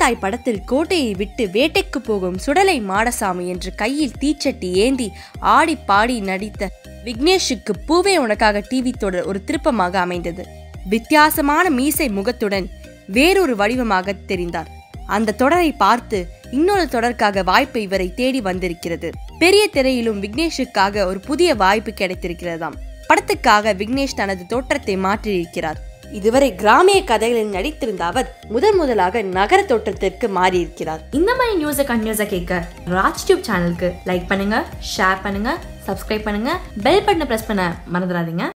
அசத்தாய் படத்தில் கோட்டையை விட்டு வேட்டைக்கு போகும் சுடலை மாடசாமி என்று கையில் தீச்சட்டி ஏந்தி ஆடி பாடி நடித்த விக்னேஷுக்கு பூவே உனக்காக டிவி தொடர் ஒரு திருப்பமாக அமைந்தது வித்தியாசமான மீசை முகத்துடன் வேறொரு வடிவமாக தெரிந்தார் அந்த தொடரை பார்த்து இன்னொரு தொடருக்காக வாய்ப்பு இவரை தேடி வந்திருக்கிறது பெரிய திரையிலும் விக்னேஷுக்காக ஒரு புதிய வாய்ப்பு கிடைத்திருக்கிறதாம் படத்துக்காக விக்னேஷ் தனது தோற்றத்தை மாற்றியிருக்கிறார் இதுவரை கிராமிய கதைகளில் நடித்திருந்த அவர் முதன் முதலாக நகர தோற்றத்திற்கு மாறியிருக்கிறார் இந்த மாதிரி நியூஸை கண்டினியூஸாக கேட்க ராஜ் டியூப் சேனலுக்கு லைக் பண்ணுங்க ஷேர் பண்ணுங்க சப்ஸ்கிரைப் பண்ணுங்க பெல் பட்டனை ப்ரெஸ் பண்ண மறந்துடாதீங்க